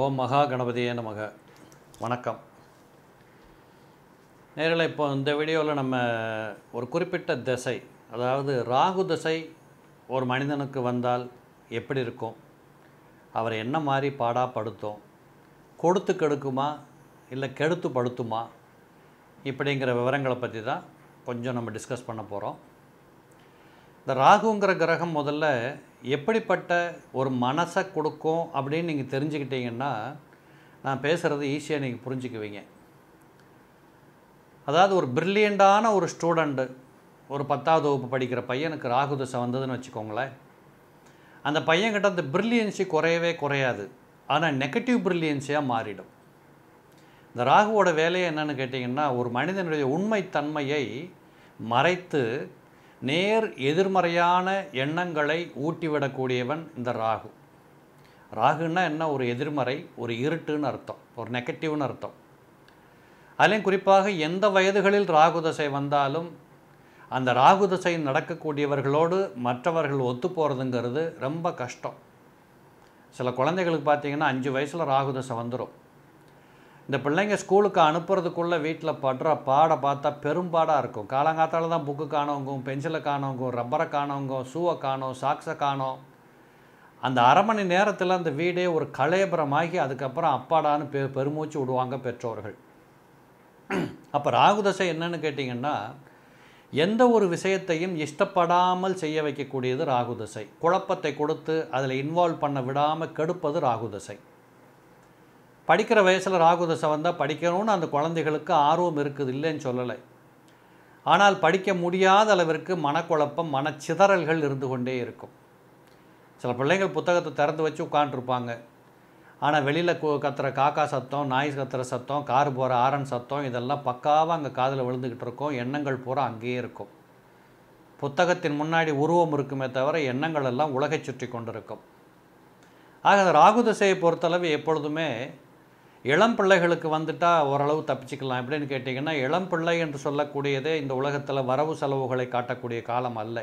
ஓம் மகா கணபதியே நமக வணக்கம் நேரில் இப்போ இந்த வீடியோவில் நம்ம ஒரு குறிப்பிட்ட திசை அதாவது ராகு திசை ஒரு மனிதனுக்கு வந்தால் எப்படி இருக்கும் அவர் என்ன மாதிரி பாடாப்படுத்தும் கொடுத்து கெடுக்குமா இல்லை கெடுத்து படுத்துமா இப்படிங்கிற விவரங்களை பற்றி தான் கொஞ்சம் நம்ம டிஸ்கஸ் பண்ண போகிறோம் இந்த ராகுங்கிற கிரகம் முதல்ல எப்படிப்பட்ட ஒரு மனசை கொடுக்கும் அப்படின்னு நீங்கள் தெரிஞ்சுக்கிட்டீங்கன்னா நான் பேசுகிறது ஈஸியாக நீங்கள் புரிஞ்சுக்குவீங்க அதாவது ஒரு பிரில்லியண்டான ஒரு ஸ்டூடெண்ட்டு ஒரு பத்தாவது வகுப்பு படிக்கிற பையனுக்கு ராகு தசை வந்ததுன்னு வச்சுக்கோங்களேன் அந்த பையன்கிட்ட அந்த பிரில்லியன்சி குறையவே குறையாது ஆனால் நெகட்டிவ் பிரில்லியன்சியாக மாறிடும் இந்த ராகுவோட வேலையை என்னன்னு கேட்டிங்கன்னா ஒரு மனிதனுடைய உண்மைத்தன்மையை மறைத்து நேர் எதிர்மறையான எண்ணங்களை ஊட்டிவிடக்கூடியவன் இந்த ராகு ராகுன்னா என்ன ஒரு எதிர்மறை ஒரு இருட்டுன்னு அர்த்தம் ஒரு நெகட்டிவ்னு அர்த்தம் அதுலேயும் குறிப்பாக எந்த வயதுகளில் ராகு தசை வந்தாலும் அந்த ராகு தசை நடக்கக்கூடியவர்களோடு மற்றவர்கள் ஒத்து போகிறதுங்கிறது ரொம்ப கஷ்டம் சில குழந்தைகளுக்கு பார்த்தீங்கன்னா அஞ்சு வயசில் ராகு தசை வந்துடும் இந்த பிள்ளைங்க ஸ்கூலுக்கு அனுப்புறதுக்குள்ளே வீட்டில் படுற பாடை பார்த்தா பெரும்பாடாக இருக்கும் காலங்காத்தால தான் புக்கு காணவங்கும் பென்சிலை காணவங்கும் ரப்பரை காணவங்கும் ஷூவை காணோம் சாக்ஸை காணோம் அந்த அரை மணி நேரத்தில் அந்த வீடே ஒரு கலையபுரமாகி அதுக்கப்புறம் அப்பாடான்னு பெ பெருமூச்சு விடுவாங்க பெற்றோர்கள் அப்போ ராகுதசை என்னன்னு கேட்டிங்கன்னா எந்த ஒரு விஷயத்தையும் இஷ்டப்படாமல் செய்ய வைக்கக்கூடியது ராகுதசை குழப்பத்தை கொடுத்து அதில் இன்வால்வ் பண்ண விடாமல் கெடுப்பது ராகுதசை படிக்கிற வயசில் ராகுதசை வந்தால் படிக்கணும்னு அந்த குழந்தைகளுக்கு ஆர்வம் இருக்குது இல்லைன்னு சொல்லலை ஆனால் படிக்க முடியாத அளவிற்கு மனக்குழப்பம் மனச்சிதறல்கள் இருந்து கொண்டே இருக்கும் சில பிள்ளைகள் புத்தகத்தை திறந்து வச்சு உட்காண்ட்ருப்பாங்க ஆனால் வெளியில் கு கத்துற காக்கா சத்தம் நாய் கத்துற சத்தம் கார் போகிற ஆரன் சத்தம் இதெல்லாம் பக்காவாக அங்கே காதில் விழுந்துக்கிட்டு இருக்கும் எண்ணங்கள் பூரா அங்கேயே இருக்கும் புத்தகத்தின் முன்னாடி உருவம் இருக்குமே தவிர எண்ணங்கள் எல்லாம் உலகை சுற்றி கொண்டிருக்கும் ஆக அந்த ராகு திசையை பொறுத்தளவு எப்பொழுதுமே இளம் பிள்ளைகளுக்கு வந்துட்டால் ஓரளவு தப்பிச்சுக்கலாம் எப்படின்னு கேட்டிங்கன்னா இளம் பிள்ளை என்று சொல்லக்கூடியதே இந்த உலகத்தில் வரவு செலவுகளை காட்டக்கூடிய காலம் அல்ல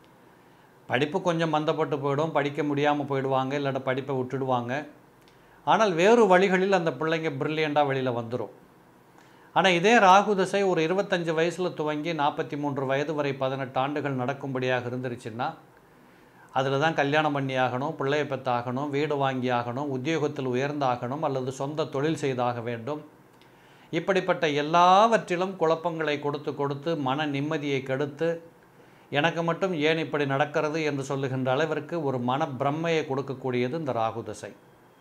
படிப்பு கொஞ்சம் மந்தப்பட்டு போயிடும் படிக்க முடியாமல் போயிடுவாங்க இல்லாட்ட படிப்பை விட்டுடுவாங்க ஆனால் வேறு வழிகளில் அந்த பிள்ளைங்க பிரில்லியண்டாக வெளியில் வந்துடும் ஆனால் இதே ராகு தசை ஒரு இருபத்தஞ்சு வயசில் துவங்கி நாற்பத்தி மூன்று வயது வரை பதினெட்டு ஆண்டுகள் நடக்கும்படியாக இருந்துருச்சுன்னா அதில் தான் கல்யாணம் பண்ணி ஆகணும் பிள்ளையை பெற்றாகணும் வீடு வாங்கி ஆகணும் உத்தியோகத்தில் உயர்ந்தாகணும் அல்லது சொந்த தொழில் செய்தாக வேண்டும் இப்படிப்பட்ட எல்லாவற்றிலும் குழப்பங்களை கொடுத்து கொடுத்து மன நிம்மதியை கெடுத்து எனக்கு மட்டும் ஏன் இப்படி நடக்கிறது என்று சொல்லுகின்ற அளவிற்கு ஒரு மன பிரம்மையை கொடுக்கக்கூடியது இந்த ராகு தசை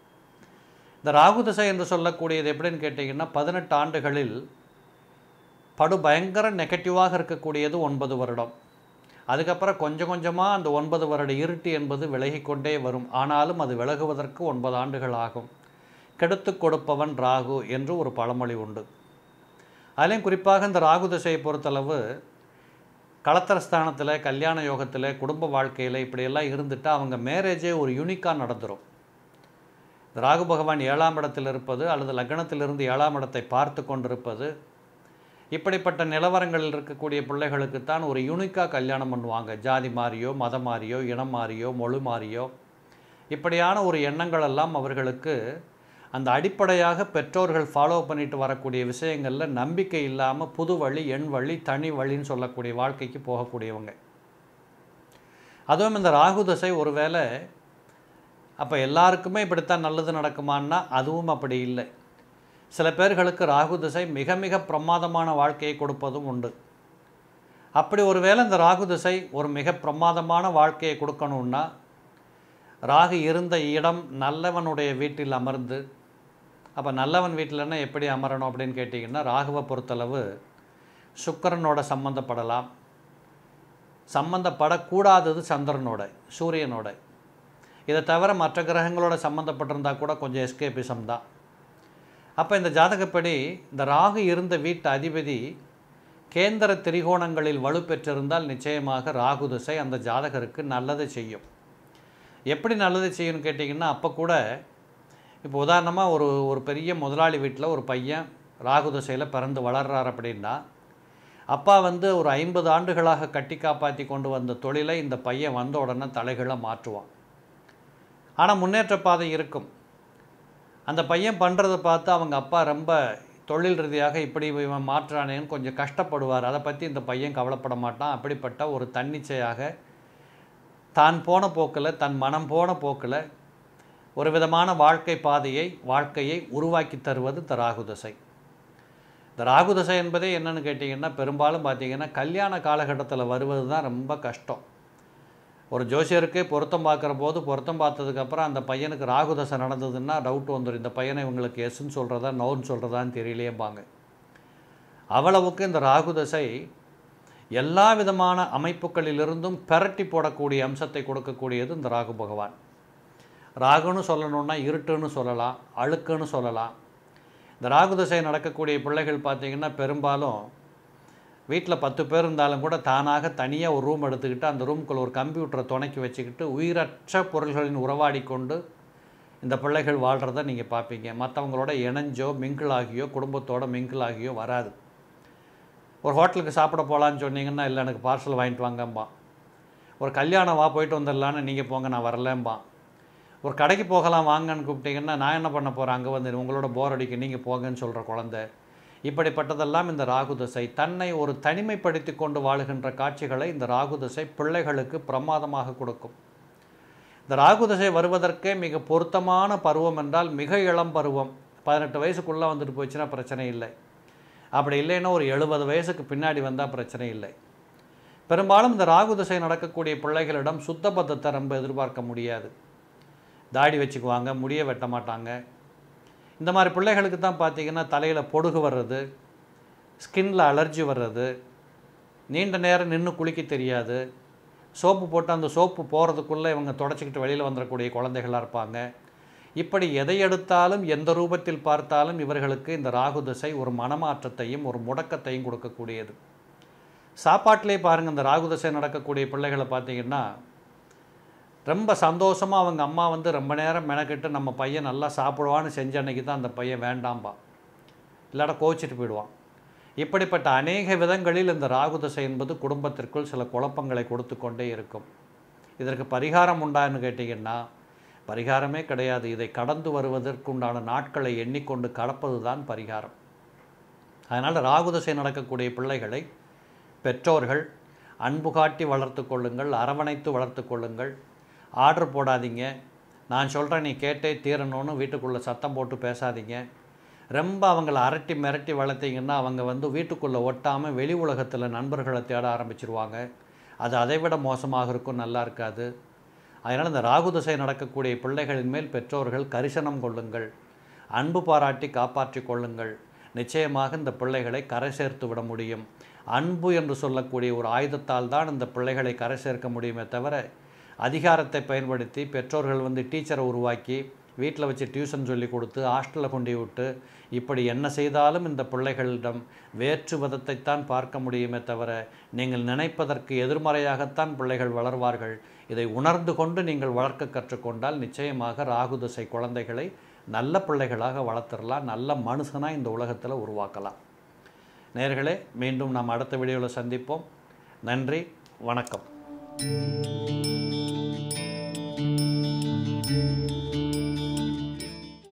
இந்த ராகு தசை என்று சொல்லக்கூடியது எப்படின்னு கேட்டிங்கன்னா பதினெட்டு ஆண்டுகளில் படு பயங்கர நெகட்டிவாக இருக்கக்கூடியது ஒன்பது வருடம் அதுக்கப்புறம் கொஞ்சம் கொஞ்சமாக அந்த ஒன்பது வருட இருட்டு என்பது விலகிக்கொண்டே வரும் ஆனாலும் அது விலகுவதற்கு ஒன்பது ஆண்டுகள் ஆகும் கெடுத்து கொடுப்பவன் ராகு என்று ஒரு பழமொழி உண்டு அதுலேயும் குறிப்பாக இந்த ராகு திசையை பொறுத்தளவு களத்திரஸ்தானத்தில் கல்யாண யோகத்தில் குடும்ப வாழ்க்கையில் இப்படியெல்லாம் இருந்துட்டு அவங்க மேரேஜே ஒரு யூனிக்காக நடந்துடும் ராகு பகவான் ஏழாம் இடத்தில் இருப்பது அல்லது லக்னத்திலிருந்து ஏழாம் இடத்தை பார்த்து கொண்டிருப்பது இப்படிப்பட்ட நிலவரங்களில் இருக்கக்கூடிய பிள்ளைகளுக்குத்தான் ஒரு யூனிக்காக கல்யாணம் பண்ணுவாங்க ஜாதி மாறியோ மதம் மாறியோ இனம் மாறியோ மொழி மாறியோ இப்படியான ஒரு எண்ணங்கள் எல்லாம் அவர்களுக்கு அந்த அடிப்படையாக பெற்றோர்கள் ஃபாலோ பண்ணிட்டு வரக்கூடிய விஷயங்களில் நம்பிக்கை இல்லாமல் புது வழி எண் வழி தனி வழின்னு சொல்லக்கூடிய வாழ்க்கைக்கு போகக்கூடியவங்க அதுவும் இந்த ராகு தசை ஒருவேளை அப்போ எல்லாருக்குமே இப்படித்தான் நல்லது நடக்குமான்னா அதுவும் அப்படி இல்லை சில பேர்களுக்கு ராகு திசை மிக மிக பிரமாதமான வாழ்க்கையை கொடுப்பதும் உண்டு அப்படி ஒருவேளை இந்த ராகு திசை ஒரு மிக பிரமாதமான வாழ்க்கையை கொடுக்கணுன்னா ராகு இருந்த இடம் நல்லவனுடைய வீட்டில் அமர்ந்து அப்போ நல்லவன் வீட்டிலன்னா எப்படி அமரணும் அப்படின்னு கேட்டிங்கன்னா ராகுவை பொறுத்தளவு சுக்கரனோட சம்மந்தப்படலாம் சம்மந்தப்படக்கூடாதது சந்திரனோட சூரியனோட இதை தவிர மற்ற கிரகங்களோட சம்மந்தப்பட்டிருந்தால் கூட கொஞ்சம் எஸ்கேபிசம் தான் அப்போ இந்த ஜாதகப்படி இந்த ராகு இருந்த வீட்டு அதிபதி கேந்திர திரிகோணங்களில் வலுப்பெற்றிருந்தால் நிச்சயமாக ராகு திசை அந்த ஜாதகருக்கு நல்லதை செய்யும் எப்படி நல்லது செய்யும்னு கேட்டிங்கன்னா அப்போ கூட இப்போ உதாரணமாக ஒரு ஒரு பெரிய முதலாளி வீட்டில் ஒரு பையன் ராகு திசையில் பிறந்து வளர்றார் அப்படின்னா அப்பா வந்து ஒரு ஐம்பது ஆண்டுகளாக கட்டி காப்பாற்றி கொண்டு வந்த தொழிலை இந்த பையன் வந்த உடனே தலைகளை மாற்றுவான் ஆனால் முன்னேற்ற பாதை இருக்கும் அந்த பையன் பண்ணுறதை பார்த்து அவங்க அப்பா ரொம்ப தொழில் ரீதியாக இப்படி இவன் மாற்றானேன்னு கொஞ்சம் கஷ்டப்படுவார் அதை பற்றி இந்த பையன் கவலைப்பட மாட்டான் அப்படிப்பட்ட ஒரு தன்னிச்சையாக தான் போன போக்கில் தன் மனம் போன போக்கில் ஒரு விதமான வாழ்க்கை பாதையை வாழ்க்கையை உருவாக்கி தருவது இந்த ராகு தசை இந்த ராகு தசை என்பதே என்னன்னு கேட்டிங்கன்னா பெரும்பாலும் பார்த்தீங்கன்னா கல்யாண காலகட்டத்தில் வருவது தான் ரொம்ப கஷ்டம் ஒரு ஜோசியருக்கே பொருத்தம் பார்க்குற போது பொருத்தம் பார்த்ததுக்கப்புறம் அந்த பையனுக்கு ராகு தசை நடந்ததுன்னா டவுட் வந்துடும் இந்த பையனை இவங்களுக்கு எஸ்ன்னு சொல்கிறதா நோன்னு சொல்கிறதான்னு தெரியலையேம்பாங்க அவ்வளவுக்கு இந்த ராகு தசை எல்லா விதமான அமைப்புகளிலிருந்தும் பெரட்டி போடக்கூடிய அம்சத்தை கொடுக்கக்கூடியது இந்த ராகு பகவான் ராகுன்னு சொல்லணுன்னா இருட்டுன்னு சொல்லலாம் அழுக்குன்னு சொல்லலாம் இந்த ராகு தசை நடக்கக்கூடிய பிள்ளைகள் பார்த்திங்கன்னா பெரும்பாலும் வீட்டில் பத்து பேர் இருந்தாலும் கூட தானாக தனியாக ஒரு ரூம் எடுத்துக்கிட்டு அந்த ரூம்குள்ளே ஒரு கம்ப்யூட்டரை துணைக்கி வச்சுக்கிட்டு உயிரற்ற பொருள்களின் உறவாடி கொண்டு இந்த பிள்ளைகள் வாழ்கிறத நீங்கள் பார்ப்பீங்க மற்றவங்களோட இணைஞ்சோ மிங்கிள் ஆகியோ குடும்பத்தோட மிங்கிள் ஆகியோ வராது ஒரு ஹோட்டலுக்கு சாப்பிட போகலான்னு சொன்னீங்கன்னா இல்லை எனக்கு பார்சல் வாங்கிட்டு வாங்கம்பான் ஒரு கல்யாணம் வா போயிட்டு வந்துடலான்னு நீங்கள் போங்க நான் வரலேம்பான் ஒரு கடைக்கு போகலாம் வாங்கன்னு கூப்பிட்டீங்கன்னா நான் என்ன பண்ண போகிறேன் அங்கே வந்து உங்களோட போர் அடிக்க நீங்கள் போங்கன்னு சொல்கிற குழந்தை இப்படிப்பட்டதெல்லாம் இந்த ராகு தசை தன்னை ஒரு தனிமைப்படுத்தி கொண்டு வாழுகின்ற காட்சிகளை இந்த ராகு தசை பிள்ளைகளுக்கு பிரமாதமாக கொடுக்கும் இந்த ராகு தசை வருவதற்கே மிக பொருத்தமான பருவம் என்றால் மிக இளம் பருவம் பதினெட்டு வயசுக்குள்ளே வந்துட்டு போச்சுன்னா பிரச்சனை இல்லை அப்படி இல்லைன்னா ஒரு எழுபது வயசுக்கு பின்னாடி வந்தால் பிரச்சனை இல்லை பெரும்பாலும் இந்த ராகு தசை நடக்கக்கூடிய பிள்ளைகளிடம் சுத்தபத்தத்தை ரொம்ப எதிர்பார்க்க முடியாது தாடி வச்சுக்குவாங்க முடிய வெட்ட மாட்டாங்க இந்த மாதிரி பிள்ளைகளுக்கு தான் பார்த்தீங்கன்னா தலையில் பொடுகு வர்றது ஸ்கின்ல அலர்ஜி வர்றது நீண்ட நேரம் நின்று குளிக்க தெரியாது சோப்பு போட்டு அந்த சோப்பு போகிறதுக்குள்ளே இவங்க தொடச்சிக்கிட்டு வெளியில் வந்துடக்கூடிய குழந்தைகளாக இருப்பாங்க இப்படி எதை எடுத்தாலும் எந்த ரூபத்தில் பார்த்தாலும் இவர்களுக்கு இந்த ராகு திசை ஒரு மனமாற்றத்தையும் ஒரு முடக்கத்தையும் கொடுக்கக்கூடியது சாப்பாட்டிலே பாருங்கள் இந்த ராகு திசை நடக்கக்கூடிய பிள்ளைகளை பார்த்தீங்கன்னா ரொம்ப சந்தோஷமாக அவங்க அம்மா வந்து ரொம்ப நேரம் மெனக்கிட்டு நம்ம பையன் நல்லா சாப்பிடுவான்னு செஞ்ச அன்னைக்கு தான் அந்த பையன் வேண்டாம்பா இல்லாட்ட கோச்சிட்டு போயிடுவான் இப்படிப்பட்ட அநேக விதங்களில் இந்த ராகு தசை என்பது குடும்பத்திற்குள் சில குழப்பங்களை கொடுத்து கொண்டே இருக்கும் இதற்கு பரிகாரம் உண்டான்னு கேட்டிங்கன்னா பரிகாரமே கிடையாது இதை கடந்து வருவதற்குண்டான நாட்களை எண்ணிக்கொண்டு கடப்பது தான் பரிகாரம் அதனால் ராகு தசை நடக்கக்கூடிய பிள்ளைகளை பெற்றோர்கள் அன்பு காட்டி வளர்த்து கொள்ளுங்கள் அரவணைத்து வளர்த்து கொள்ளுங்கள் ஆர்டர் போடாதீங்க நான் சொல்கிறேன் நீ கேட்டே தீரணும்னு வீட்டுக்குள்ளே சத்தம் போட்டு பேசாதீங்க ரொம்ப அவங்கள அரட்டி மிரட்டி வளர்த்தீங்கன்னா அவங்க வந்து வீட்டுக்குள்ளே ஒட்டாமல் வெளி உலகத்தில் நண்பர்களை தேட ஆரம்பிச்சிருவாங்க அது அதை விட மோசமாக இருக்கும் நல்லா இருக்காது அதனால் இந்த ராகு திசை நடக்கக்கூடிய பிள்ளைகளின் மேல் பெற்றோர்கள் கரிசனம் கொள்ளுங்கள் அன்பு பாராட்டி காப்பாற்றி கொள்ளுங்கள் நிச்சயமாக இந்த பிள்ளைகளை கரை சேர்த்து விட முடியும் அன்பு என்று சொல்லக்கூடிய ஒரு ஆயுதத்தால் தான் இந்த பிள்ளைகளை கரை சேர்க்க முடியுமே தவிர அதிகாரத்தை பயன்படுத்தி பெற்றோர்கள் வந்து டீச்சரை உருவாக்கி வீட்டில் வச்சு டியூஷன் சொல்லி கொடுத்து ஹாஸ்டலில் கொண்டு விட்டு இப்படி என்ன செய்தாலும் இந்த பிள்ளைகளிடம் வேற்று விதத்தைத்தான் பார்க்க முடியுமே தவிர நீங்கள் நினைப்பதற்கு எதிர்மறையாகத்தான் பிள்ளைகள் வளர்வார்கள் இதை உணர்ந்து கொண்டு நீங்கள் வளர்க்க கற்றுக்கொண்டால் நிச்சயமாக ராகு திசை குழந்தைகளை நல்ல பிள்ளைகளாக வளர்த்துடலாம் நல்ல மனுஷனாக இந்த உலகத்தில் உருவாக்கலாம் நேர்களே மீண்டும் நாம் அடுத்த வீடியோவில் சந்திப்போம் நன்றி வணக்கம்